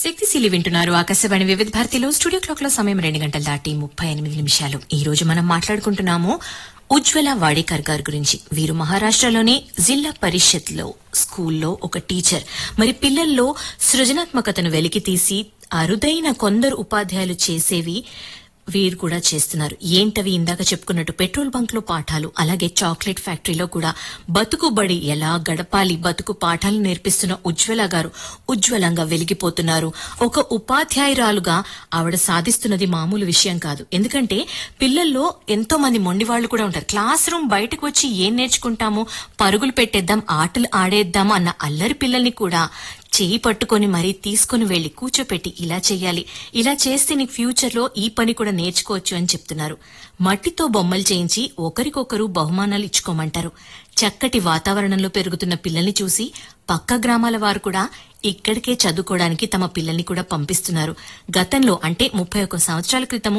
శక్తిశీలి వింటున్నారు ఆకాశవాణి వివిధ భారతిలో స్టూడియో క్లాక్ లో సమయం రెండు గంటలు దాటి ముప్పై ఎనిమిది నిమిషాలు ఈ రోజు మనం మాట్లాడుకుంటున్నాము ఉజ్వల వాడేకర్ గారి గురించి వీరు మహారాష్ట్రలోని జిల్లా పరిషత్ లో స్కూల్లో ఒక టీచర్ మరి పిల్లల్లో సృజనాత్మకతను వెలికి తీసి అరుదైన కొందరు ఉపాధ్యాయులు చేసేవి వీరు కూడా చేస్తున్నారు ఏంటవి ఇందాక చెప్పుకున్నట్టు పెట్రోల్ బంక్ లో పాఠాలు అలాగే చాక్లెట్ ఫ్యాక్టరీలో కూడా బతుకు బడి ఎలా గడపాలి బతుకు పాఠాలు నేర్పిస్తున్న ఉజ్వల గారు ఉజ్వలంగా వెలిగిపోతున్నారు ఒక ఉపాధ్యాయురాలుగా ఆవిడ సాధిస్తున్నది మామూలు విషయం కాదు ఎందుకంటే పిల్లల్లో ఎంతో మంది మొండి వాళ్ళు కూడా ఉంటారు క్లాస్ రూమ్ బయటకు వచ్చి ఏం నేర్చుకుంటామో పరుగులు పెట్టేద్దాం ఆటలు ఆడేద్దాం అన్న అల్లరి పిల్లల్ని కూడా చేయి పట్టుకొని మరీ తీసుకుని వెళ్లి కూర్చోపెట్టి ఇలా చెయ్యాలి ఇలా చేస్తే నీకు ఫ్యూచర్ లో ఈ పని కూడా నేర్చుకోవచ్చు అని చెప్తున్నారు మట్టితో బొమ్మలు చేయించి ఒకరికొకరు బహుమానాలు ఇచ్చుకోమంటారు చక్కటి వాతావరణంలో పెరుగుతున్న పిల్లల్ని చూసి పక్క గ్రామాల వారు కూడా ఇక్కడికే చదువుకోవడానికి తమ పిల్లల్ని కూడా పంపిస్తున్నారు గతంలో అంటే ముప్పై ఒక్క సంవత్సరాల క్రితము